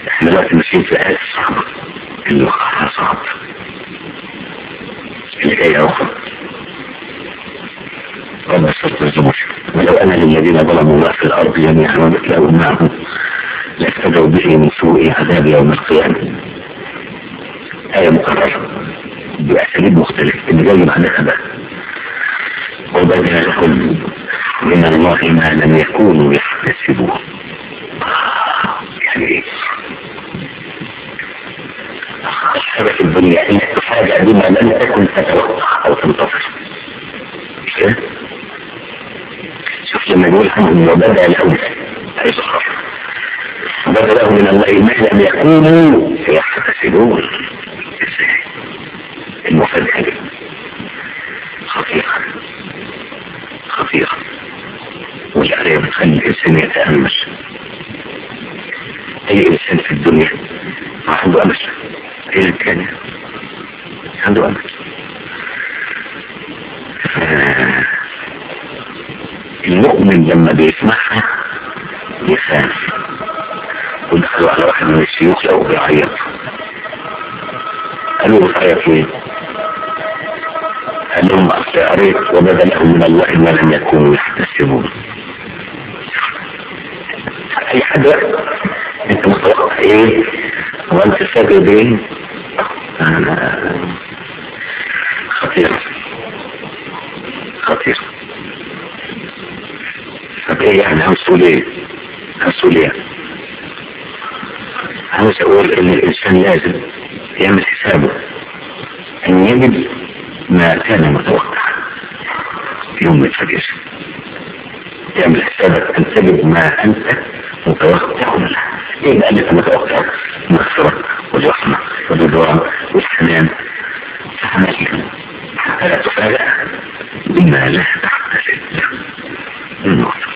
احنا دلوقتي ماشيين في آيات صعبة اللي وقعها صعب اللي جاي أخرى رب الصوت الزمر ولو أنا للذين ظلموا ما في الأرض جميعا ومثله معه لافتدوا به من سوء عذاب يوم القيامة آية مكررة بأساليب مختلفة اللي جاي بعدها بقى وبدأ لهم من الله ما لم يكونوا يحتسبون يعني ايه حاجة في الدنيا انك تفاجأ بما لم تكن تتوقع او تنتظر مش كده؟ شوف لما يقول عنهم وبدأ لهم اي صحراء بدأ لهم من الله ما لم يكونوا يحتسبون ازاي المفاجأة دي خطيرة خطيرة والآية بتخلي الإنسان يتأمل أي إنسان في الدنيا ما عنده أمل أي كان عنده أمل المؤمن لما بيسمعها يخاف ودخلوا على واحد من الشيوخ لقوا بيعيط قالوا له بتعيط ليه؟ قال لهم أصل قريت وبدا لهم من الله ما لم يكونوا يحتسبون أي حد أنت متوقع إيه وأنت ساجد إيه خطير خطير طب إيه يعني هنسول إيه هنسول إيه عاوز أقول إن الإنسان لازم يعمل حسابه أن يجد ما كان متوقعا في يوم الفجر تعمل حسابك ان تجد ما انت متوقع له ايه بقى اللي انت متوقع مغفرة والرحمة والرضوان والحنان فحمل حتى لا تفاجأ بما لا تحتسب النقطة